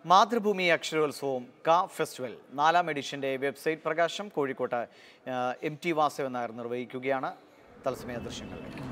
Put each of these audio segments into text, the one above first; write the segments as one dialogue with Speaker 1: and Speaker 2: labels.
Speaker 1: മാതൃഭൂമി അക്ഷരോത്സവം കാ ഫെസ്റ്റിവൽ നാലാം എഡിഷന്റെ വെബ്സൈറ്റ് പ്രകാശം കോഴിക്കോട്ട് ആ, എം ടി വാസവൻ നായർ നിർവഹിക്കുകയാണ് തത്സമയ ദൃശ്യങ്ങളിലേക്ക്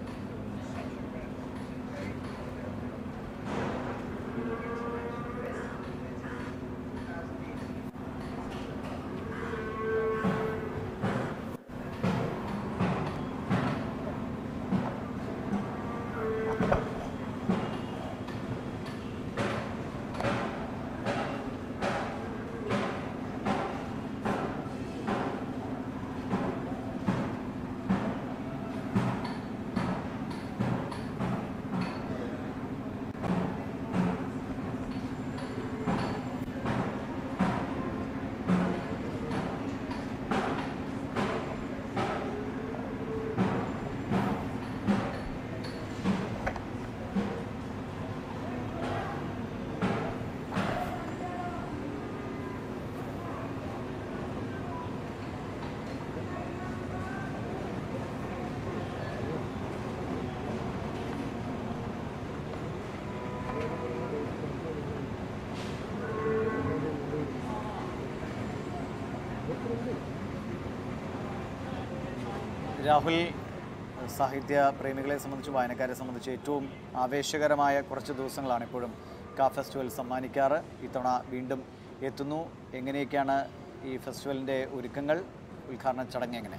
Speaker 1: രാഹുൽ സാഹിത്യ പ്രേമികളെ സംബന്ധിച്ച് വായനക്കാരെ സംബന്ധിച്ച് ഏറ്റവും ആവേശകരമായ കുറച്ച് ദിവസങ്ങളാണ് ഇപ്പോഴും കാ ഫെസ്റ്റിവൽ സമ്മാനിക്കാറ് ഇത്തവണ വീണ്ടും എത്തുന്നു എങ്ങനെയൊക്കെയാണ് ഈ ഫെസ്റ്റിവലിൻ്റെ ഒരുക്കങ്ങൾ ഉദ്ഘാടന ചടങ്ങ് എങ്ങനെ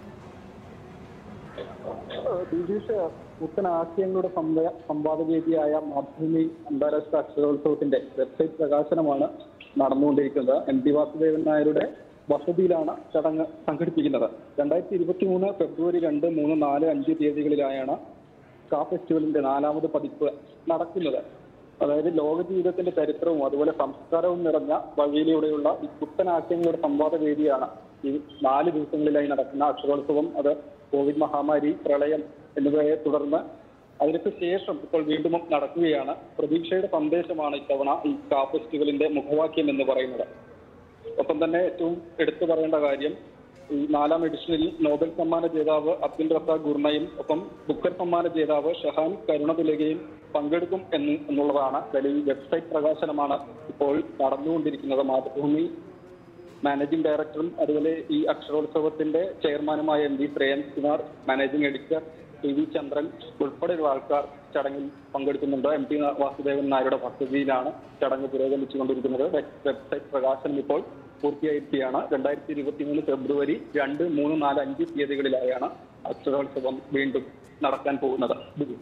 Speaker 2: ദിലീഷ് പുത്തൻ ആശയങ്ങളുടെ സംവ- സംവാദവേദിയായ മാതൃഭൂമി അന്താരാഷ്ട്ര അക്ഷരോത്സവത്തിന്റെ വെബ്സൈറ്റ് പ്രകാശനമാണ് നടന്നുകൊണ്ടിരിക്കുന്നത് എം ടി വാസുദേവൻ നായരുടെ വസതിയിലാണ് ചടങ്ങ് സംഘടിപ്പിക്കുന്നത് രണ്ടായിരത്തി ഇരുപത്തി മൂന്ന് ഫെബ്രുവരി രണ്ട് മൂന്ന് നാല് അഞ്ച് തീയതികളിലായാണ് കാ ഫെസ്റ്റിവലിന്റെ നാലാമത് പതിപ്പ് നടക്കുന്നത് അതായത് ലോക ജീവിതത്തിന്റെ ചരിത്രവും അതുപോലെ സംസ്കാരവും നിറഞ്ഞ വഴിയിലൂടെയുള്ള ഈ പുത്തൻ ആശയങ്ങളുടെ സംവാദ വേദിയാണ് ഈ നാല് ദിവസങ്ങളിലായി നടക്കുന്ന അക്ഷരോത്സവം അത് കോവിഡ് മഹാമാരി പ്രളയം എന്നിവയെ തുടർന്ന് അതിനൊക്കെ ശേഷം ഇപ്പോൾ വീണ്ടും നടക്കുകയാണ് പ്രതീക്ഷയുടെ സന്ദേശമാണ് ഇത്തവണ ഈ കാ ഫെസ്റ്റിവലിന്റെ മുഖവാക്യം എന്ന് പറയുന്നത് ഒപ്പം തന്നെ ഏറ്റവും എടുത്തു പറയേണ്ട കാര്യം ഈ നാലാം എഡിഷനിൽ നോബൽ സമ്മാന ജേതാവ് അബ്ദുൽ റസാഖ് ഗുർണയും ഒപ്പം ബുക്കർ സമ്മാന ജേതാവ് ഷഹാൻ കരുണതുലകയും പങ്കെടുക്കും എന്ന് എന്നുള്ളതാണ് അതിൽ ഈ വെബ്സൈറ്റ് പ്രകാശനമാണ് ഇപ്പോൾ നടന്നുകൊണ്ടിരിക്കുന്നത് മാതൃഭൂമി മാനേജിംഗ് ഡയറക്ടറും അതുപോലെ ഈ അക്ഷരോത്സവത്തിന്റെ ചെയർമാനുമായ M V Shreyams Kumar managing editor T V Chandran ഉൾപ്പെടെയുള്ള ആൾക്കാർ ചടങ്ങിൽ പങ്കെടുക്കുന്നുണ്ട് എം ടി വാസുദേവൻ നായരുടെ വസതിയിലാണ് ചടങ്ങ് പുരോഗമിച്ചുകൊണ്ടിരിക്കുന്നത് വെബ്- വെബ്സൈറ്റ് പ്രകാശനം ഇപ്പോൾ പൂർത്തിയായിരിക്കുകയാണ് രണ്ടായിരത്തി ഇരുപത്തി മൂന്ന് ഫെബ്രുവരി രണ്ട് മൂന്ന് നാല് അഞ്ച് തീയതികളിലായാണ് അക്ഷരോത്സവം വീണ്ടും നടക്കാൻ പോകുന്നത് ബിജു.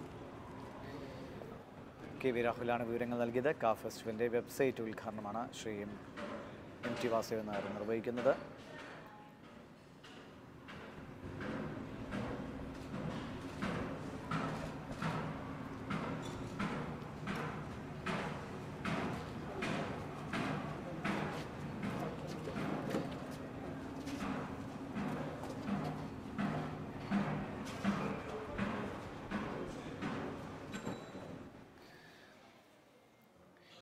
Speaker 1: കെ വി രാഹുലാണ് വിവരങ്ങൾ നൽകിയത് കാ ഫെസ്റ്റിവലിൻ്റെ വെബ്സൈറ്റ് ഉദ്ഘാടനമാണ് Shri M M T Vasudevan Nair നിർവഹിക്കുന്നത്